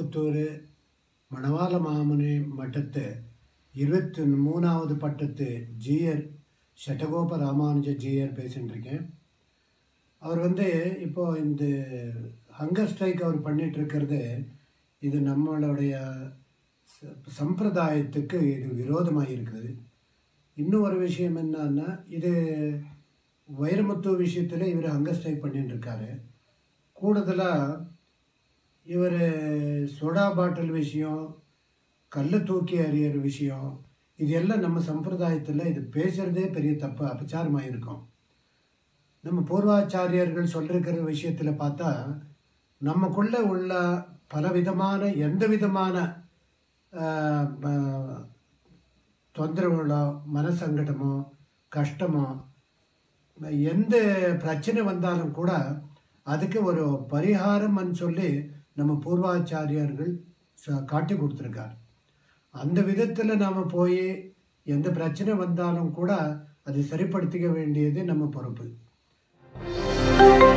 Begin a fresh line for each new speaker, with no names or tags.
கோயம்புத்தூர் மணவாள மாமுனி மட்டத்து இருபத்தி மூணாவது பட்டத்து ஜிஆர் ஷட்டகோப ராமானுஜ ஜிஆர் பேசிட்டு இருக்கேன் அவர் வந்து இப்போ இந்த ஹங்கர் ஸ்ட்ரைக் அவர் பண்ணிட்டு இருக்கிறது இது நம்மளுடைய ச- சம்பிரதாயத்துக்கு இது விரோதமாக இருக்குது இன்னும் ஒரு விஷயம் என்னன்னா இது வைரமுத்து விஷயத்தில் இவர் ஹங்கர் ஸ்ட்ரைக் பண்ணிட்டு இருக்காரு கூடுதலாக இவர் சோடா பாட்டில் விஷயம் கல்லை தூக்கி எறிகிற விஷயம் இது எல்லாம் நம்ம சம்பிரதாயத்தில் இது பேசுகிறதே பெரிய தப்பு அபச்சாரமாக இருக்கும் நம்ம பூர்வாச்சாரியர்கள் சொல்லிருக்கிற விஷயத்தில் பார்த்தா நமக்குள்ள உள்ள பலவிதமான எந்த விதமான ஆஹ், ப- தொந்தரவுகளோ மனசங்கடமோ கஷ்டமோ எந்த பிரச்சனை வந்தாலும் கூட அதுக்கு ஒரு பரிகாரம்னு சொல்லி நம்ம பூர்வாச்சாரியர்கள் ச- காட்டி கொடுத்துருக்கார் அந்த விதத்தில் நாம் போய் எந்த பிரச்சனை வந்தாலும் கூட அதை சரிப்படுத்திக்க வேண்டியது நம்ம பொறுப்பு